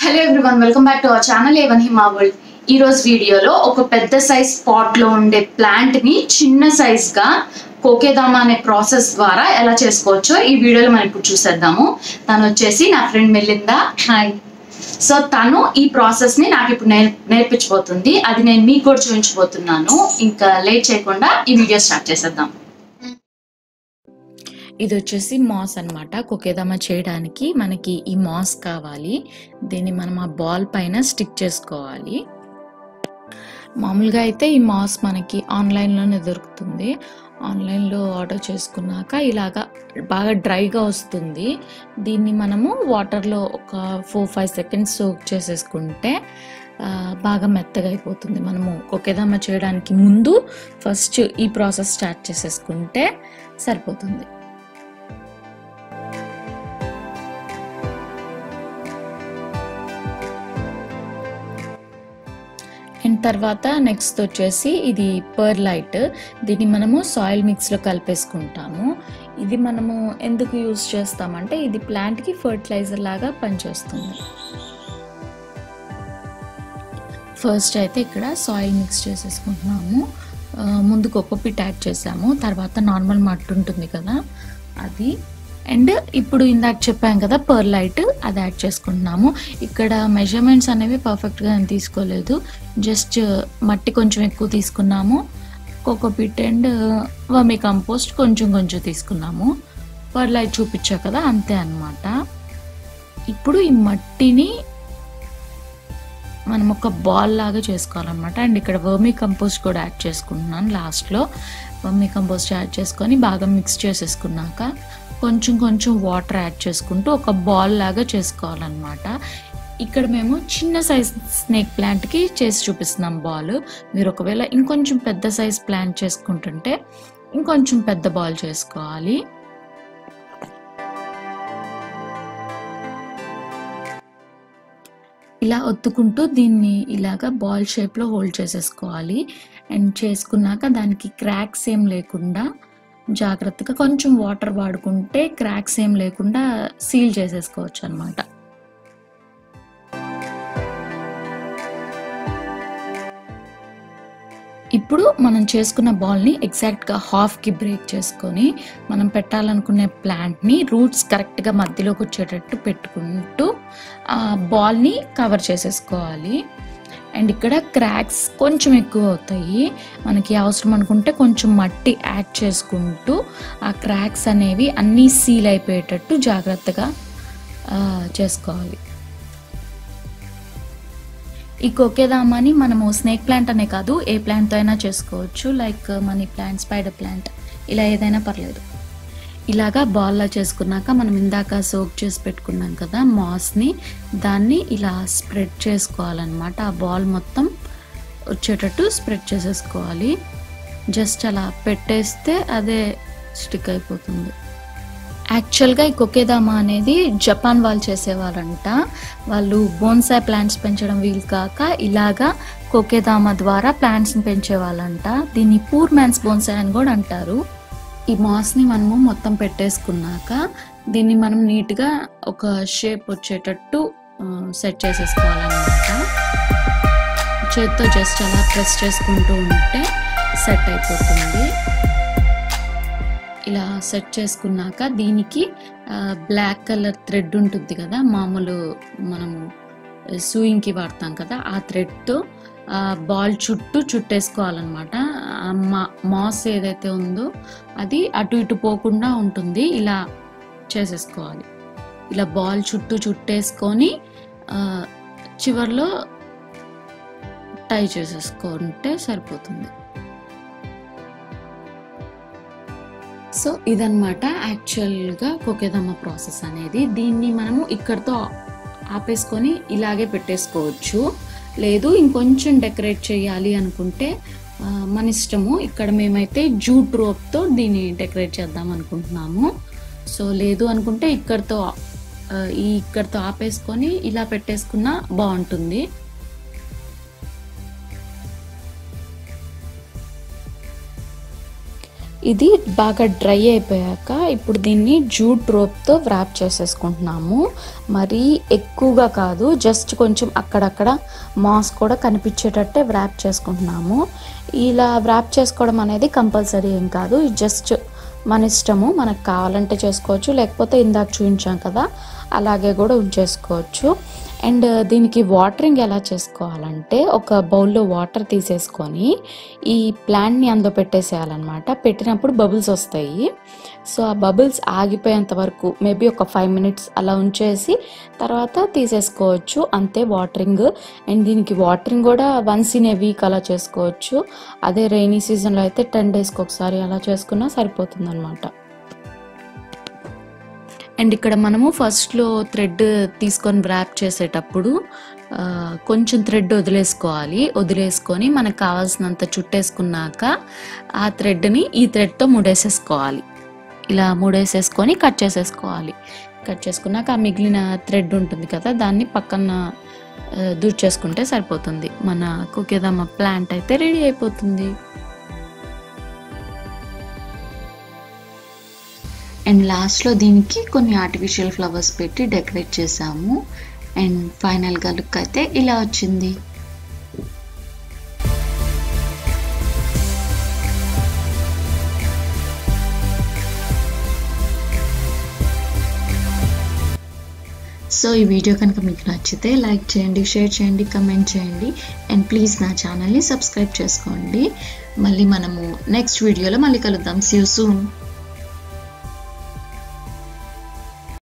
hello everyone welcome back to our channel ఏవన్ Hima world ఈ రోజు వీడియోలో ఒక పెద్ద సైజ్ పాట్ లో ఉండే ప్లాంట్ ని చిన్న సైజ్ గా కోకేదామా అనే ప్రాసెస్ ద్వారా ఎలా చేసుకోవచ్చో ఈ వీడియోలో మనం ఇప్పుడు చూసేద్దాము తను వచ్చేసి నా ఫ్రెండ్ మెల్లిందా హాయ్ సో తను ఈ ప్రాసెస్ ని నాకు ఇప్పుడు నేర్ నేర్పించబోతుంది అది నేను మీకు కూడా చూపించబోతున్నాను ఇంకా లేట్ చేయకుండా ఈ వీడియో స్టార్ట్ చేసేద్దాం ఇది వచ్చేసి మాస్ అన్నమాట కొకేదమ్మ చేయడానికి మనకి ఈ మాస్ కావాలి దీన్ని మనం ఆ బాల్ పైన స్టిక్ చేసుకోవాలి మామూలుగా అయితే ఈ మాస్ మనకి ఆన్లైన్లోనే దొరుకుతుంది ఆన్లైన్లో ఆర్డర్ చేసుకున్నాక ఇలాగా బాగా డ్రైగా వస్తుంది దీన్ని మనము వాటర్లో ఒక ఫోర్ ఫైవ్ సెకండ్స్ సోక్ చేసేసుకుంటే ఆ, బాగా మెత్తగా అయిపోతుంది మనము కొకేదమ్మ చేయడానికి ముందు ఫస్ట్ ఈ ప్రాసెస్ స్టార్ట్ చేసేసుకుంటే సరిపోతుంది అండ్ తర్వాత నెక్స్ట్ వచ్చేసి ఇది పర్ లైట్ దీన్ని మనము సాయిల్ మిక్స్లో కలిపేసుకుంటాము ఇది మనము ఎందుకు యూజ్ చేస్తామంటే ఇది ప్లాంట్కి ఫర్టిలైజర్ లాగా పనిచేస్తుంది ఫస్ట్ అయితే ఇక్కడ సాయిల్ మిక్స్ చేసేసుకుంటున్నాము ఆ, ముందు కొక్కపిట్ యాడ్ చేసాము తర్వాత నార్మల్ మట్టి ఉంటుంది కదా అది అండ్ ఇప్పుడు ఇందాక చెప్పాం కదా పర్ లైట్ అది యాడ్ చేసుకుంటున్నాము ఇక్కడ మెజర్మెంట్స్ అనేవి పర్ఫెక్ట్గా నేను తీసుకోలేదు జస్ట్ మట్టి కొంచెం ఎక్కువ తీసుకున్నాము కోకోపిట్ అండ్ వర్మి కంపోస్ట్ కొంచెం కొంచెం తీసుకున్నాము పర్ లైట్ చూపించా కదా అంతే అన్నమాట ఇప్పుడు ఈ మట్టిని మనం ఒక బాల్ లాగా చేసుకోవాలన్నమాట అండ్ ఇక్కడ వర్మీ కంపోస్ట్ కూడా యాడ్ చేసుకుంటున్నాను లాస్ట్లో వర్మీ కంపోస్ట్ యాడ్ చేసుకొని బాగా మిక్స్ చేసేసుకున్నాక కొంచెం కొంచెం వాటర్ యాడ్ చేసుకుంటూ ఒక బాల్ లాగా చేసుకోవాలన్నమాట ఇక్కడ మేము చిన్న సైజ్ స్నేక్ ప్లాంట్కి చేసి చూపిస్తున్నాం బాల్ మీరు ఒకవేళ ఇంకొంచెం పెద్ద సైజ్ ప్లాంట్ చేసుకుంటుంటే ఇంకొంచెం పెద్ద బాల్ చేసుకోవాలి ఇలా ఒత్తుకుంటూ దీన్ని ఇలాగా బాల్ షేప్లో హోల్డ్ చేసేసుకోవాలి అండ్ చేసుకున్నాక దానికి క్రాక్స్ ఏం లేకుండా జాగ్రత్తగా కొంచెం వాటర్ వాడుకుంటే క్రాక్స్ ఏం లేకుండా సీల్ చేసేసుకోవచ్చు అనమాట ఇప్పుడు మనం చేసుకున్న బాల్ని ఎగ్జాక్ట్గా హాఫ్కి బ్రేక్ చేసుకొని మనం పెట్టాలనుకునే ప్లాంట్ని రూట్స్ కరెక్ట్గా మధ్యలోకి వచ్చేటట్టు పెట్టుకుంటూ ఆ బాల్ని కవర్ చేసేసుకోవాలి అండ్ ఇక్కడ క్రాక్స్ కొంచెం ఎక్కువ అవుతాయి మనకి అవసరం అనుకుంటే కొంచెం మట్టి యాడ్ చేసుకుంటూ ఆ క్రాక్స్ అనేవి అన్నీ సీల్ అయిపోయేటట్టు జాగ్రత్తగా ఆ, చేసుకోవాలి ఈ కొకేదామాని మనము స్నేక్ ప్లాంట్ అనే కాదు ఏ ప్లాంట్తో అయినా చేసుకోవచ్చు like money plant spider plant ఇలా ఏదైనా పర్లేదు ఇలాగా బాల్లా చేసుకున్నాక మనం ఇందాక సోక్ చేసి పెట్టుకున్నాం కదా మాస్ని దాన్ని ఇలా స్ప్రెడ్ చేసుకోవాలన్నమాట ఆ బాల్ మొత్తం వచ్చేటట్టు స్ప్రెడ్ చేసేసుకోవాలి జస్ట్ అలా పెట్టేస్తే అదే స్టిక్ అయిపోతుంది యాక్చువల్గా ఈ కొకేదామా అనేది జపాన్ వాళ్ళు చేసేవాళ్ళంట వాళ్ళు బోన్సాయ్ ప్లాంట్స్ పెంచడం వీలు కాక ఇలాగా కొకేదామా ద్వారా ప్లాంట్స్ని పెంచేవాళ్ళంట దీన్ని పూర్ మ్యాన్స్ బోన్సాయ్ అని కూడా అంటారు ఈ మాస్ని మనము మొత్తం పెట్టేసుకున్నాక దీన్ని మనం నీట్గా ఒక షేప్ వచ్చేటట్టు సెట్ చేసేసుకోవాలన్నమాట చేత్తో జస్ట్ అలా ప్రెస్ చేసుకుంటూ ఉంటే సెట్ అయిపోతుంది ఇలా సెట్ చేసుకున్నాక దీనికి బ్లాక్ కలర్ థ్రెడ్ ఉంటుంది కదా మామూలు మనము సూయింగ్కి వాడతాం కదా ఆ థ్రెడ్తో బాల్ చుట్టూ చుట్టేసుకోవాలన్నమాట ఆ మా- మాస్ ఏదైతే ఉందో అది అటు ఇటు పోకుండా ఉంటుంది ఇలా చేసేసుకోవాలి ఇలా బాల్ చుట్టూ చుట్టేసుకొని ఆ, చివర్లో టై చేసేసుకుంటే సరిపోతుంది సో ఇదన్నమాట యాక్చువల్గా కొకేదమ్మ ప్రాసెస్ అనేది దీన్ని మనము ఇక్కడితో ఆపేసుకొని ఇలాగే పెట్టేసుకోవచ్చు లేదు ఇంకొంచెం డెకరేట్ చేయాలి అనుకుంటే ఆ, మన ఇష్టము ఇక్కడ మేమైతే జూట్ రోప్తో దీన్ని డెకరేట్ చేద్దాం అనుకుంటున్నాము సో లేదు అనుకుంటే ఇక్కడితో ఆ, ఈ ఇక్కడితో ఆపేసుకొని ఇలా పెట్టేసుకున్నా బాగుంటుంది ఇది బాగా డ్రై అయిపోయాక ఇప్పుడు దీన్ని జూట్ రోప్తో వ్రాప్ చేసేసుకుంటున్నాము మరీ ఎక్కువగా కాదు జస్ట్ కొంచెం అక్కడక్కడ మాస్ కూడా కనిపించేటట్టే వ్రాప్ చేసుకుంటున్నాము ఇలా వ్రాప్ చేసుకోవడం అనేది కంపల్సరీ ఏం కాదు జస్ట్ మన ఇష్టము మనకు కావాలంటే చేసుకోవచ్చు లేకపోతే ఇందాక చూపించాం కదా అలాగే కూడా ఉంచేసుకోవచ్చు అండ్ దీనికి వాటరింగ్ ఎలా చేసుకోవాలంటే ఒక బౌల్లో వాటర్ తీసేసుకొని ఈ ప్లాంట్ని అందులో పెట్టేసేయాలన్నమాట పెట్టినప్పుడు బబుల్స్ వస్తాయి సో ఆ బబుల్స్ ఆగిపోయేంత వరకు మేబీ ఒక ఫైవ్ మినిట్స్ అలా ఉంచేసి తర్వాత తీసేసుకోవచ్చు అంతే వాటరింగ్ అండ్ దీనికి వాటరింగ్ కూడా వన్స్ ఇన్ ఏ వీక్ అలా చేసుకోవచ్చు అదే రైనీ సీజన్లో అయితే టెన్ డేస్కి ఒకసారి అలా చేసుకున్నా సరిపోతుంది అనమాట అండ్ ఇక్కడ మనము ఫస్ట్లో థ్రెడ్ తీసుకొని వ్రాప్ చేసేటప్పుడు ఆ, కొంచెం థ్రెడ్ వదిలేసుకోవాలి వదిలేసుకొని మనకు కావాల్సినంత చుట్టేసుకున్నాక ఆ థ్రెడ్ని ఈ థ్రెడ్తో ముడేసేసుకోవాలి ఇలా ముడేసేసుకొని కట్ చేసేసుకోవాలి కట్ చేసుకున్నాక ఆ మిగిలిన థ్రెడ్ ఉంటుంది కదా దాన్ని పక్కన ఆ, దూర్చేసుకుంటే సరిపోతుంది మన కుకేదమ్మ ప్లాంట్ అయితే రెడీ అయిపోతుంది అండ్ లాస్ట్లో దీనికి కొన్ని ఆర్టిఫిషియల్ ఫ్లవర్స్ పెట్టి డెకరేట్ చేసాము అండ్ ఫైనల్గా లుక్ అయితే ఇలా వచ్చింది సో ఈ వీడియో కనుక మీకు నచ్చితే లైక్ చేయండి షేర్ చేయండి కమెంట్ చేయండి అండ్ ప్లీజ్ నా ఛానల్ని సబ్స్క్రైబ్ చేసుకోండి మళ్ళీ మనము నెక్స్ట్ వీడియోలో మళ్ళీ కలుద్దాం సీ యూ సూన్